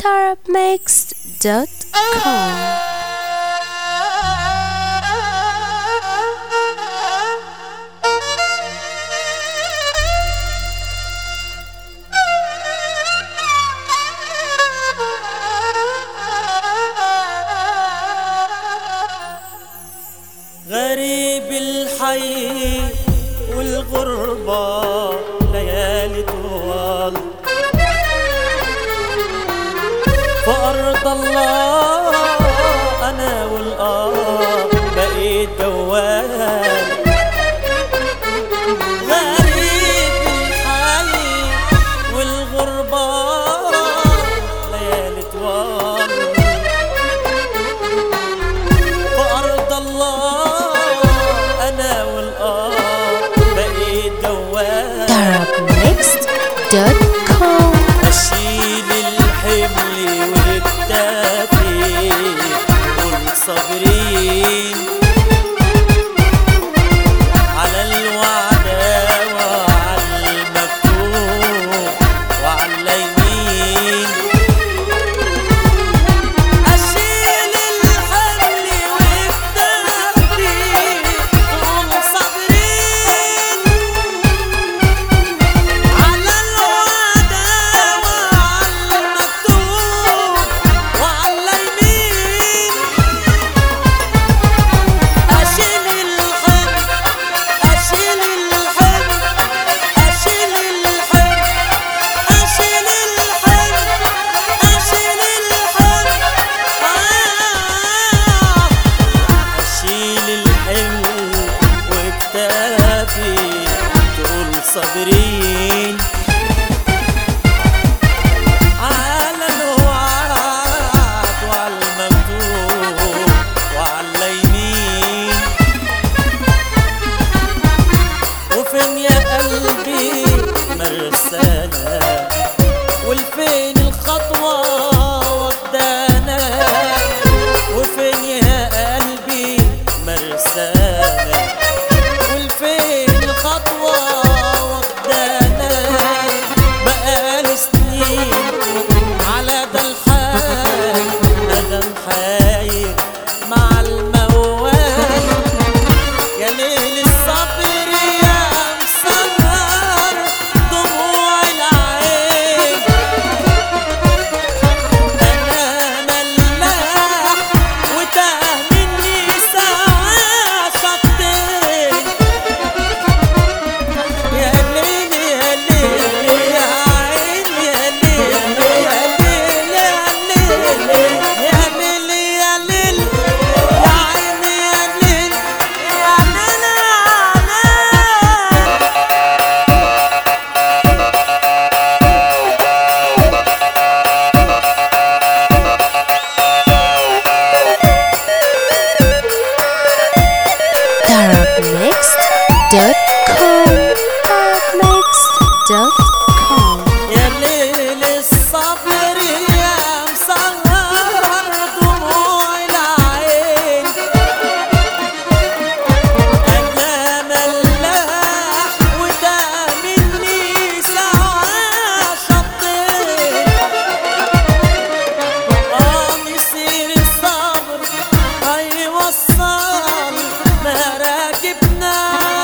tarabmix.com غريب الحي والغربة ليالي طوال فأرض الله أنا والآه بقيت دوال غريب الحي والغربة ليالي طوال وأرض الله أنا والآه بقيت دوام tarabmix.com أشيل الحمل وبكتافي والصابرين على الوعدة وعلى المكتوب وعلى اليمين أشيل الحمل وبكتافي والصابرين على الوعدة وعلى المكتوب وعلى اليمين أشيل الحمل أشيل الحمل أشيل الحمل أشيل الحمل أشيل الحمل آه أشيل الحمل وكتافي تقول صابرين على الوعد وعلى المكتوب وعلى اليمين وفين يا قلبي مرسانا والفين الخطوة واخدانا وفين يا قلبي مرسانا والفين الخطوة واخدانا بقالي سنين على ده الحال ندم حاير مع الموال يا ليل الصبر يا مسهر دموع العين انا ملاح وتاه مني ساعة شطين يا ليل يا ليل يا عين يا ليل يا ليل يا ليل يا ليل يا ليل يا عين يا ليل يا ليل يا ليل tarabmix.com tarabmix.com يا ليل الصبر يا مسهر دموع العين أنا ملاح وده مني ساعة شطين آه مسير الصبر هيوصل مراكبنا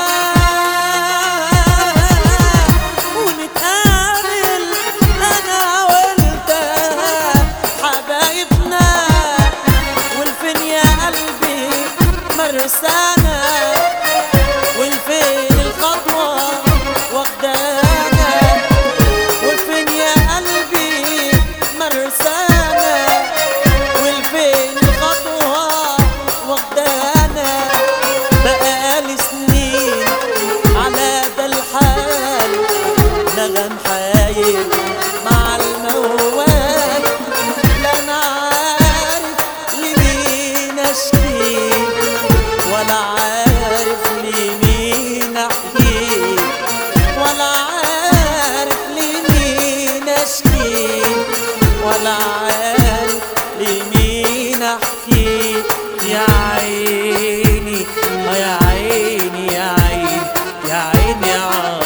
ونتقابل أنا وأنت حبايبنا والفين يا قلبي مرسانا والفين الخطوة واخدانا والفين يا قلبي مرسانا والفين الخطوة واخدانا بقالي سنين على ده الحال نغم حاير مع الموال لا انا عارف لمين اشكي ولا عارف لمين احكي ولا عارف لمين اشكي ولا عارف لمين احكي يا عيني آه يا عيني يا عيني يا عيني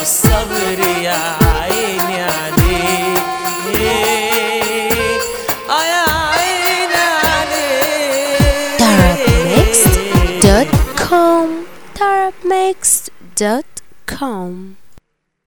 عالصبر يا عيني عليك dot com Tarabmix dot com